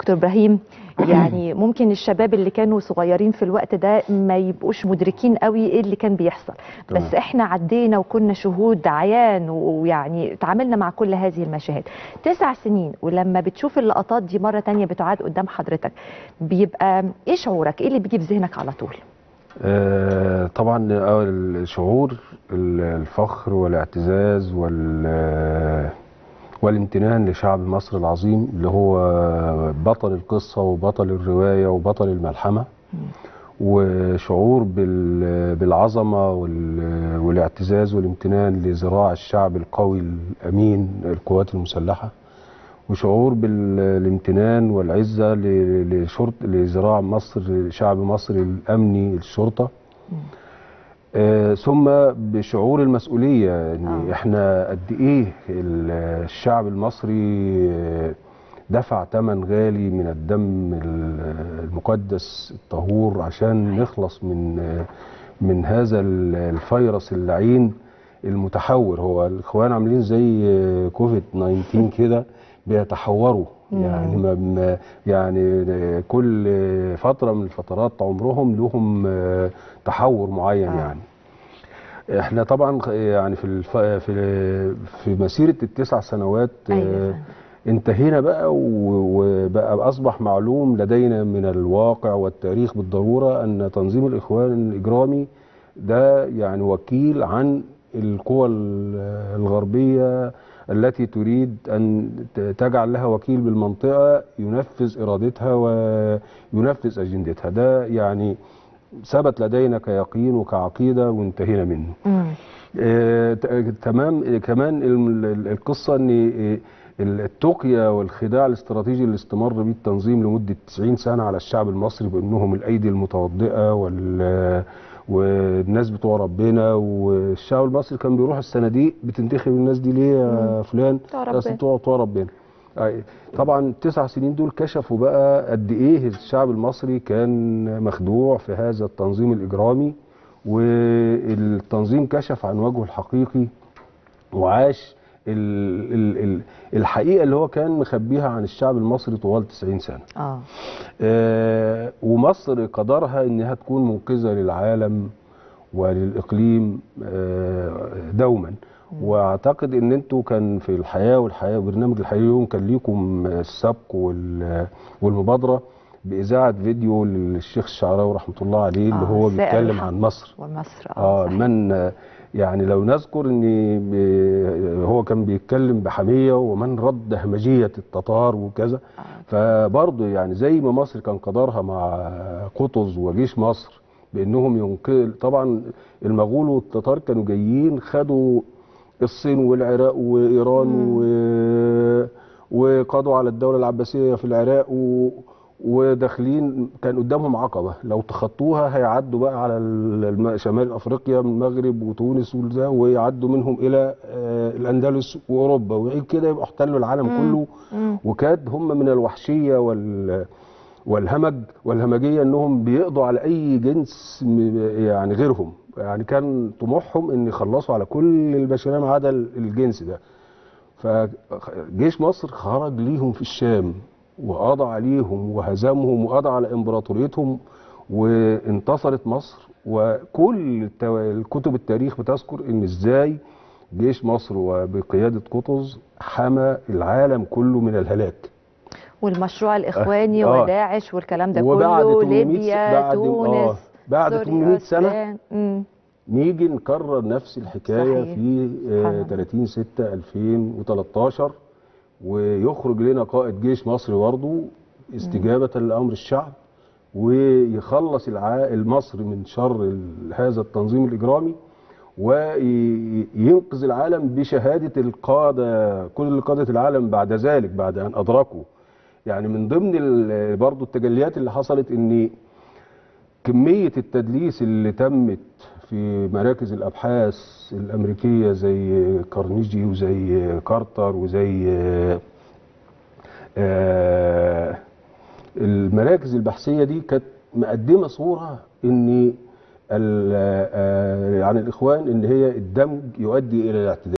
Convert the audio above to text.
دكتور ابراهيم يعني ممكن الشباب اللي كانوا صغيرين في الوقت ده ما يبقوش مدركين قوي ايه اللي كان بيحصل تمام. بس احنا عدينا وكنا شهود عيان ويعني تعاملنا مع كل هذه المشاهد تسع سنين ولما بتشوف اللقطات دي مرة تانية بتعاد قدام حضرتك بيبقى ايه شعورك ايه اللي بيجي في ذهنك على طول آه، طبعا آه، الشعور ال- الفخر والاعتزاز وال والامتنان لشعب مصر العظيم اللي هو بطل القصة وبطل الرواية وبطل الملحمة وشعور بال- بالعظمة وال- والاعتزاز والامتنان لذراع الشعب القوي الأمين القوات المسلحة وشعور بالامتنان والعزة ل- لشرط لذراع مصر شعب مصر الأمني الشرطة آه، ثم بشعور المسؤولية ان آه. احنا قد ايه ال- الشعب المصري آه، دفع ثمن غالي من الدم ال- المقدس الطهور عشان نخلص من آه، من هذا ال- الفيروس اللعين المتحور هو الاخوان عاملين زي آه، كوفيد 19 كده بيتحوروا يعني ما ما- يعني آه، كل فترة من الفترات عمرهم لهم آه، تحور معين آه. يعني احنا طبعا خ- يعني في الف... في في مسيره التسع سنوات أيوة آه، فهمت. انتهينا بقى و- وبقى اصبح معلوم لدينا من الواقع والتاريخ بالضروره ان تنظيم الاخوان الاجرامي ده يعني وكيل عن القوى ال- الغربيه التي تريد ان ت- تجعل لها وكيل بالمنطقه ينفذ ارادتها وينفذ اجندتها ده يعني ثبت لدينا كيقين وكعقيده وانتهينا منه مم. آه، ت- تمام آه، كمان ال- ال- القصه ان آه، ال- التقية والخداع الاستراتيجي اللي استمر به التنظيم لمده 90 سنه على الشعب المصري بانهم الايدي المتوضئه وال والناس بتوع ربنا والشعب المصري كان بيروح الصناديق بتنتخب الناس دي ليه يا فلان بتوع أصل ربنا. بتوع بتوع ربنا أي. طبعا التسع سنين دول كشفوا بقى قد ايه الشعب المصري كان مخدوع في هذا التنظيم الاجرامي والتنظيم كشف عن وجهه الحقيقي وعاش ال ال ال الحقيقه اللي هو كان مخبيها عن الشعب المصري طوال 90 سنه اه آه، ومصر قدرها انها تكون منقذه للعالم وللاقليم آه، دوما واعتقد ان انتوا كان في الحياه والحياه برنامج الحياه اليوم كان ليكم السبق وال- والمبادره باذاعه فيديو للشيخ الشعراوي رحمه الله عليه اللي آه، هو السائر بيتكلم الحق. عن مصر ومصر اه صحيح. من يعني لو نذكر ان ب- هو كان بيتكلم بحميه ومن رد همجيه التتار وكذا فبرضه يعني زي ما مصر كان قدرها مع قطز وجيش مصر بانهم ينقل طبعا المغول والتتار كانوا جايين خدوا الصين والعراق وايران و... وقضوا على الدوله العباسيه في العراق و... وداخلين كان قدامهم عقبه لو تخطوها هيعدوا بقى على الم- شمال افريقيا من المغرب وتونس وده ويعدوا منهم الى آه، الاندلس واوروبا وغير كده يبقوا احتلوا العالم كله مم. وكاد هم من الوحشيه وال والهمج والهمجيه انهم بيقضوا على اي جنس م- يعني غيرهم يعني كان طموحهم ان يخلصوا على كل البشريه ما عدا الجنس ده فجيش مصر خرج ليهم في الشام وقضى عليهم وهزمهم وقضى على امبراطوريتهم وانتصرت مصر وكل التو- الكتب التاريخ بتذكر ان ازاي جيش مصر وبقياده قطز حمى العالم كله من الهلاك والمشروع الاخواني آه. وداعش والكلام ده وبعد كله 800 ليبيا بعد- تونس آه، بعد سوريا، 800 سنة السودان. مم. نيجي نكرر نفس الحكايه صحيح. في سبحان آه، الله. 30 6 2013 ويخرج لنا قائد جيش مصري برضه استجابه لامر الشعب ويخلص الع- مصر من شر ال- هذا التنظيم الاجرامي وينقذ العالم بشهاده القاده كل قاده العالم بعد ذلك بعد ان ادركوا يعني من ضمن ال- برضه التجليات اللي حصلت ان كمية التدليس اللي تمت في مراكز الأبحاث الأمريكية زي كارنيجي وزي كارتر وزي آه، المراكز البحثية دي كانت مقدمة صورة إن ال- آه، عن الإخوان إن هي الدمج يؤدي إلى الاعتداء